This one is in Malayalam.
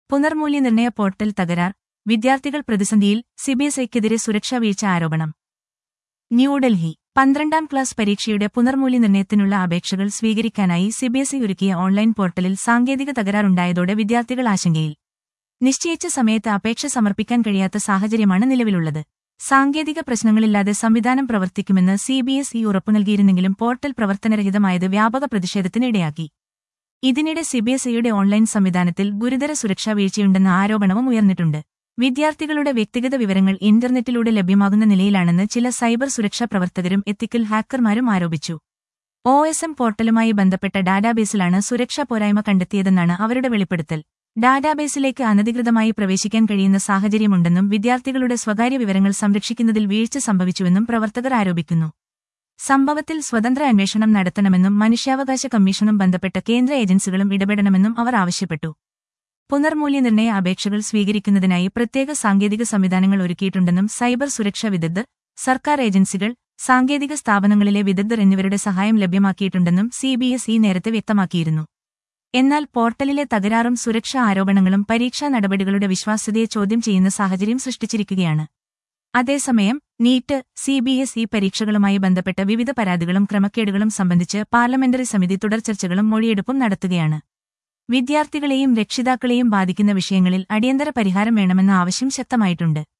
പുനർമൂല്യനിർണയ പോർട്ടൽ തകരാർ വിദ്യാർത്ഥികൾ പ്രതിസന്ധിയിൽ സിബിഎസ്ഇക്കെതിരെ സുരക്ഷാ വീഴ്ച ആരോപണം ന്യൂഡൽഹി പന്ത്രണ്ടാം ക്ലാസ് പരീക്ഷയുടെ പുനർമൂല്യനിർണയത്തിനുള്ള അപേക്ഷകൾ സ്വീകരിക്കാനായി സിബിഎസ്ഇ ഒരുക്കിയ ഓൺലൈൻ പോർട്ടലിൽ സാങ്കേതിക തകരാറുണ്ടായതോടെ വിദ്യാർത്ഥികൾ ആശങ്കയിൽ നിശ്ചയിച്ച സമയത്ത് അപേക്ഷ സമർപ്പിക്കാൻ കഴിയാത്ത സാഹചര്യമാണ് നിലവിലുള്ളത് സാങ്കേതിക പ്രശ്നങ്ങളില്ലാതെ സംവിധാനം പ്രവർത്തിക്കുമെന്ന് സിബിഎസ്ഇ ഉറപ്പു നൽകിയിരുന്നെങ്കിലും പോർട്ടൽ പ്രവർത്തനരഹിതമായത് വ്യാപക പ്രതിഷേധത്തിന് ഇടയാക്കി ഇതിനിടെ സിബിഎസ്ഇയുടെ ഓൺലൈൻ സംവിധാനത്തിൽ ഗുരുതര സുരക്ഷാ വീഴ്ചയുണ്ടെന്ന ആരോപണവും ഉയർന്നിട്ടുണ്ട് വിദ്യാർത്ഥികളുടെ വ്യക്തിഗത വിവരങ്ങൾ ഇന്റർനെറ്റിലൂടെ ലഭ്യമാകുന്ന നിലയിലാണെന്ന് ചില സൈബർ സുരക്ഷാ പ്രവർത്തകരും എത്തിക്കൽ ഹാക്കർമാരും ആരോപിച്ചു ഒ എസ് എം പോർട്ടലുമായി ബന്ധപ്പെട്ട ഡാറ്റാബേസിലാണ് സുരക്ഷാ പോരായ്മ കണ്ടെത്തിയതെന്നാണ് അവരുടെ വെളിപ്പെടുത്തൽ ഡാറ്റാബേസിലേക്ക് അനധികൃതമായി പ്രവേശിക്കാൻ കഴിയുന്ന സാഹചര്യമുണ്ടെന്നും വിദ്യാർത്ഥികളുടെ സ്വകാര്യ വിവരങ്ങൾ സംരക്ഷിക്കുന്നതിൽ വീഴ്ച സംഭവിച്ചുവെന്നും പ്രവർത്തകർ ആരോപിക്കുന്നു സംഭവത്തിൽ സ്വതന്ത്ര അന്വേഷണം നടത്തണമെന്നും മനുഷ്യാവകാശ കമ്മീഷനും ബന്ധപ്പെട്ട കേന്ദ്ര ഏജൻസികളും ഇടപെടണമെന്നും അവർ ആവശ്യപ്പെട്ടു പുനർമൂല്യനിർണയ അപേക്ഷകൾ സ്വീകരിക്കുന്നതിനായി പ്രത്യേക സാങ്കേതിക സംവിധാനങ്ങൾ ഒരുക്കിയിട്ടുണ്ടെന്നും സൈബർ സുരക്ഷാ വിദഗ്ധർ സർക്കാർ ഏജൻസികൾ സാങ്കേതിക സ്ഥാപനങ്ങളിലെ വിദഗ്ധർ എന്നിവരുടെ സഹായം ലഭ്യമാക്കിയിട്ടുണ്ടെന്നും സിബിഎസ്ഇ നേരത്തെ വ്യക്തമാക്കിയിരുന്നു എന്നാൽ പോർട്ടലിലെ തകരാറും സുരക്ഷാ ആരോപണങ്ങളും പരീക്ഷാ നടപടികളുടെ വിശ്വാസ്യതയെ ചോദ്യം ചെയ്യുന്ന സാഹചര്യം സൃഷ്ടിച്ചിരിക്കുകയാണ് അതേസമയം നീറ്റ് സിബിഎസ്ഇ പരീക്ഷകളുമായി ബന്ധപ്പെട്ട വിവിധ പരാതികളും ക്രമക്കേടുകളും സംബന്ധിച്ച് പാർലമെന്ററി സമിതി തുടർ ചർച്ചകളും മൊഴിയെടുപ്പും നടത്തുകയാണ് വിദ്യാർത്ഥികളെയും രക്ഷിതാക്കളെയും ബാധിക്കുന്ന വിഷയങ്ങളിൽ അടിയന്തര പരിഹാരം വേണമെന്ന ആവശ്യം ശക്തമായിട്ടുണ്ട്